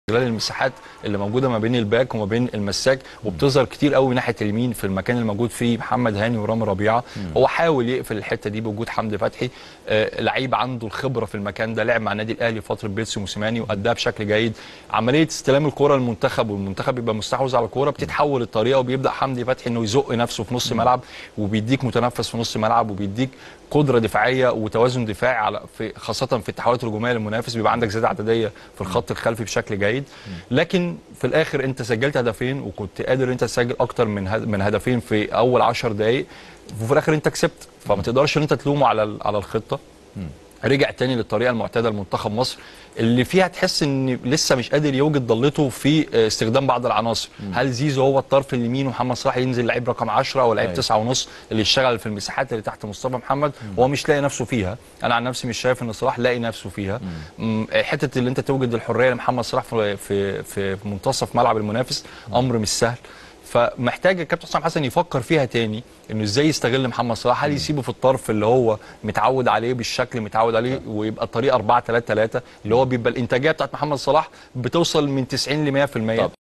خلال المساحات اللي موجوده ما بين الباك وما بين المساك وبتظهر كتير قوي من ناحيه اليمين في المكان اللي موجود فيه محمد هاني ورامي ربيعه هو حاول يقفل الحته دي بوجود حمدي فتحي آه لعيب عنده الخبره في المكان ده لعب مع النادي الاهلي فتره بيتسو موسيماني واداها بشكل جيد عمليه استلام الكره للمنتخب والمنتخب بيبقى مستحوذ على الكوره بتتحول الطريقه وبيبدا حمدي فتحي انه يزق نفسه في نص ملعب وبيديك متنفس في نص ملعب وبيديك قدره دفاعيه وتوازن دفاعي على في خاصه في التحولات الهجوميه للمنافس بيبقى عندك زياده عدديه في الخط الخلفي بشكل جيد لكن في الاخر انت سجلت هدفين وكنت قادر انت تسجل اكتر من هد- من هدفين في اول 10 دقائق وفي الاخر انت كسبت فما تقدرش ان انت تلومه على ال- على الخطه رجع تاني للطريقه المعتاده لمنتخب مصر اللي فيها تحس ان لسه مش قادر يوجد ضلته في استخدام بعض العناصر هل زيزو هو الطرف اليمين ومحمد صلاح ينزل لعيب رقم 10 او لعيب أيوة. تسعة ونص اللي يشتغل في المساحات اللي تحت مصطفى محمد وهو مش لاقي نفسه فيها انا عن نفسي مش شايف ان صلاح لاقي نفسه فيها مم، حته اللي انت توجد الحريه لمحمد صلاح في في في منتصف ملعب المنافس امر مش سهل فمحتاج الكابتن حسام حسن يفكر فيها تاني انه ازاي يستغل محمد صلاح هل يسيبه في الطرف اللي هو متعود عليه بالشكل متعود عليه ويبقى الطريقه 4 3 3 اللي هو بيبقى الانتاجيه بتاعت محمد صلاح بتوصل من 90 ل 100% طب